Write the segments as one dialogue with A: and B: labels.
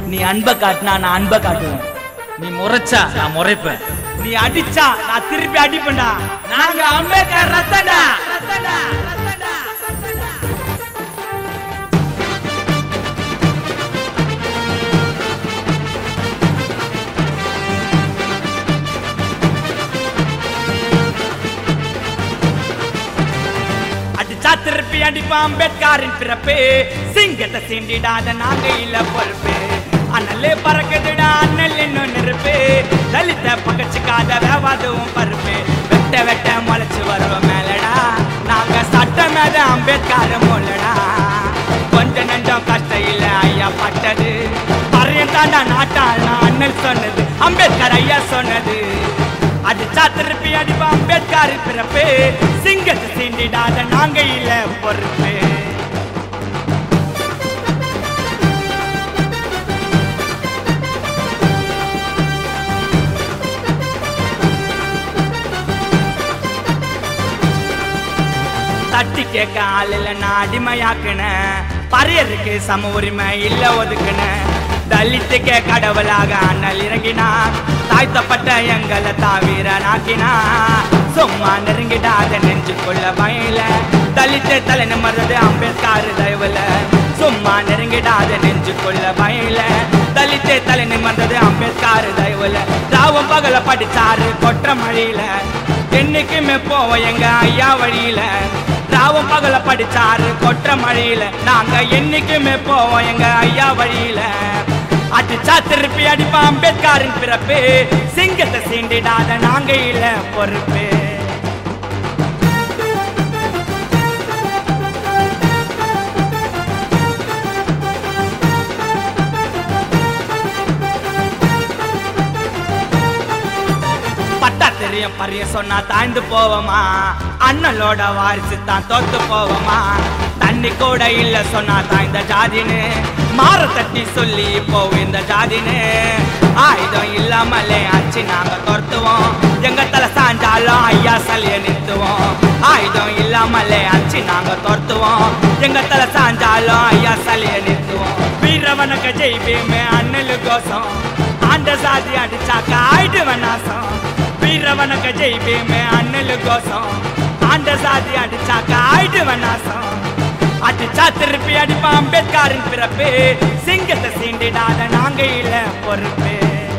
A: நீ அன்பை காட்டினா நான் அன்பை காட்டுவேன்
B: நீ முறைச்சா நான் முறைப்பேன்
A: நீ அடிச்சா நான் திருப்பி அடிப்பேன்டா நாங்க அம்பேத்கர் ரத்தடா ரத்தடா ரத்தடா அடிச்சா திருப்பி அடிப்பான் அம்பேத்கரின் பிறப்பு சிங்கத்தை சீண்டிடாத நாங்க இல்ல பொறுப்பு அண்ணலே பறக்குதுடா அண்ணல் இன்னும் நெருப்பு தலித்த பகச்சுக்காத வேவாதுவும் பருப்பு வெட்ட வெட்ட முளைச்சு வருவோம் மேலடா நாங்க சட்ட மேத அம்பேத்கர் மூலடா கொஞ்ச நெஞ்சம் கஷ்டம் இல்ல ஐயா பட்டது பறையன் தாண்டா நாட்டாள் நான் அண்ணல் சொன்னது அம்பேத்கர் ஐயா சொன்னது அடிச்சா திருப்பி அடிப்பா அம்பேத்கர் பிறப்பு சிங்கத்தை சீண்டிடாத நாங்க இல்ல பொறுப்பு தட்டி கேட்க ஆள் இல்ல நான் அடிமையாக்குன பறையருக்கு சம உரிமை இல்ல ஒதுக்குன தலித்துக்கே கடவுளாக அண்ணல் இறங்கினா தாய்த்தப்பட்ட எங்களை தாவீரனாக்கினா சும்மா நெருங்கிடாத நெஞ்சுக்குள்ள பயல தலித்து தலை நிமர்றது அம்பேத்கர் தயவுல சும்மா நெருங்கிடாத நெஞ்சுக்குள்ள பயல தலித்து தலை நிமர்றது அம்பேத்கர் தயவுல ராவும் பகல படிச்சாரு கொற்ற மழையில என்னைக்குமே போவோம் எங்க ஐயா வழியில ராவும் பகல படிச்சாரு கொற்ற மழையில நாங்க என்னைக்குமே போவோம் எங்க ஐயா வழியில அடிச்சா திருப்பி அடிப்பான் அம்பேத்கரின் பிறப்பு சிங்கத்தை சீண்டிடாத நாங்க இல்ல பொறுப்பு பட்டா தெரியும் பரிய சொன்னா தாய்ந்து போவோமா அண்ணலோட வாரிசு தான் தோத்து போவோமா தண்ணி கூட இல்ல சொன்னா தாய்ந்த ஜாதின்னு மாற தட்டி சொல்லி போவோம் இந்த ஜாதின்னு ஆயுதம் இல்லாமலே ஆச்சு நாங்க துரத்துவோம் எங்க தலை சாஞ்சாலும் ஐயா சலிய நிறுத்துவோம் ஆயுதம் இல்லாமலே ஆச்சு நாங்க துரத்துவோம் எங்க தலை சாஞ்சாலும் ஐயா சலிய நிறுத்துவோம் வீரவனக்க ஜெய்பீமே அண்ணலு கோசம் ஆண்ட சாதி அடிச்சாக்க ஆயிடுவன் நாசம் வீரவனக்க ஜெய்பீமே அண்ணலு கோசம் ஆண்ட சாதி அடிச்சாக்க ஆயிடுவன் நாசம் அடிச்சா திருப்பி அடிப்பான் அம்பேத்கரின் பிறப்பு சிங்கத்தை சீண்டிடாத நாங்க இல்ல பொறுப்பு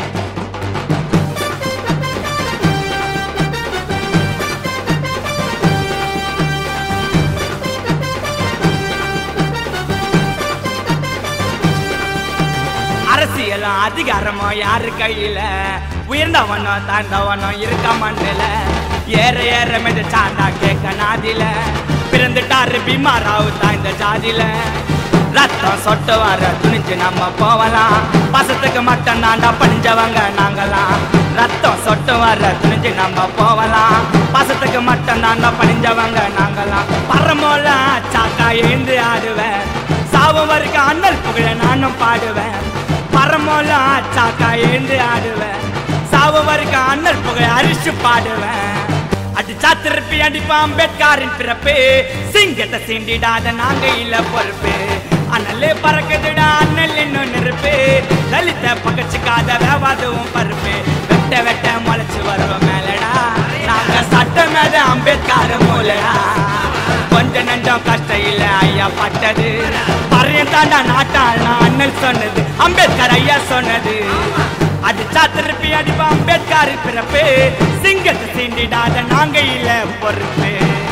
A: அரசியலும் அதிகாரமோ யாரு கையில உயர்ந்தவனோ தாழ்ந்தவனோ இருக்க மண்ணில ஏற ஏற மிதச்சாண்டா கேட்க நாதில பிறந்துட்டாரு பீமாராவு தாய்ந்த ஜாதியில ரத்தம் சொட்டு வர துணிஞ்சு நம்ம போகலாம் பசத்துக்கு மட்டும் தாண்டா பணிஞ்சவங்க நாங்களாம் ரத்தம் சொட்டு வர துணிஞ்சு நம்ம போகலாம் பசத்துக்கு மட்டும் தாண்டா பணிஞ்சவங்க நாங்களாம் பரமோல சாக்கா எழுந்து ஆடுவேன் சாவு வரைக்கும் அண்ணல் புகழ நானும் பாடுவேன் பரமோல சாக்கா எழுந்து ஆடுவேன் சாவு வரைக்கும் அண்ணல் புகழ அரிச்சு பாடுவேன் அடிச்சா திருப்பி அடிப்பான் அம்பேத்கரின் பிறப்பு சிங்கத்தை சீண்டிடாத நாங்க இல்ல பொறுப்பு அண்ணலே பறக்குதுடா அண்ணல் இன்னும் நெருப்பு தலித்த பகச்சுக்காத வேவாதுவும் பருப்பு வெட்ட வெட்ட முளைச்சு வருவோம் மேலடா நாங்க சட்ட மேத அம்பேத்கர் மூலடா கொஞ்ச நெஞ்சம் கஷ்டம் இல்ல ஐயா பட்டது பறையன் தாண்டா நாட்டாள் நான் அண்ணல் சொன்னது அம்பேத்கர் ஐயா சொன்னது அடிச்சா திருப்பி அடிப்பா அம்பேத்கர் பிறப்பு சிங்கத்தை சீண்டிடாத நாங்க இல்ல பொறுப்பு